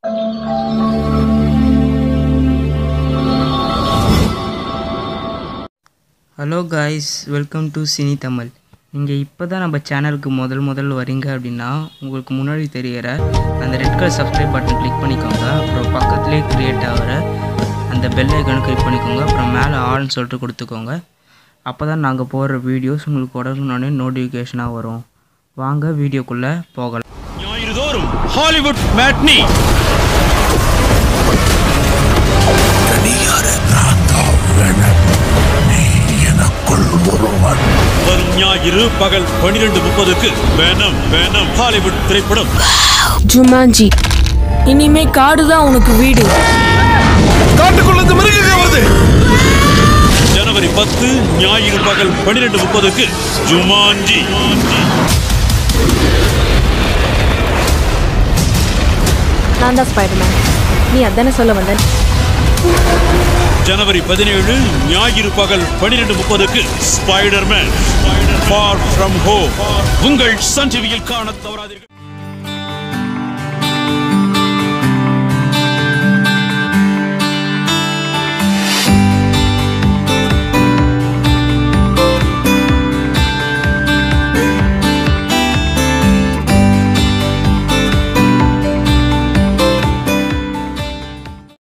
hello guys welcome to cine Tamil நீங்கள் இப்போ தான் நம்ம சேனலுக்கு முதல் முதல் வரீங்க அப்படின்னா உங்களுக்கு முன்னாடி தெரிகிற அந்த red colour subscribe button click பண்ணிக்கோங்க அப்புறம் பக்கத்துலேயே க்ரியேட் ஆகிற அந்த பெல் ஐக்கானை கிளிக் பண்ணிக்கோங்க அப்புறம் மேலே ஆல்னு சொல்லிட்டு கொடுத்துக்கோங்க அப்போ தான் நாங்கள் போடுற வீடியோஸ் உங்களுக்கு உடனே நோட்டிஃபிகேஷனாக வரும் வாங்க வீடியோக்குள்ளே போகலாம் ஞாயிறுதோறும் ஹாலிவுட் மேட்னி வரும் ஞாயிறு பகல் பனிரெண்டு முப்பதுக்கு வேனம் வேனம் ஹாலிவுட் திரைப்படம் ஜுமான்ஜி இனிமே காடு தான் உனக்கு வீடு காட்டுக்குள்ள இந்த மிருகங்க வருது ஜனவரி பத்து ஞாயிறு பகல் பனிரெண்டு முப்பதுக்கு ஜுமான்ஜி நான் தான் ஸ்பைடர்மேன் நீ அதானே சொல்ல வந்த ஜனவரி பதினேழு ஞாயிறு பகல் பனிரெண்டு முப்பதுக்கு ஸ்பைடர்மேன் ஃபார் ஃப்ரம் ஹோம் உங்கள் சன் டிவியில் காண தவறாதீர்கள்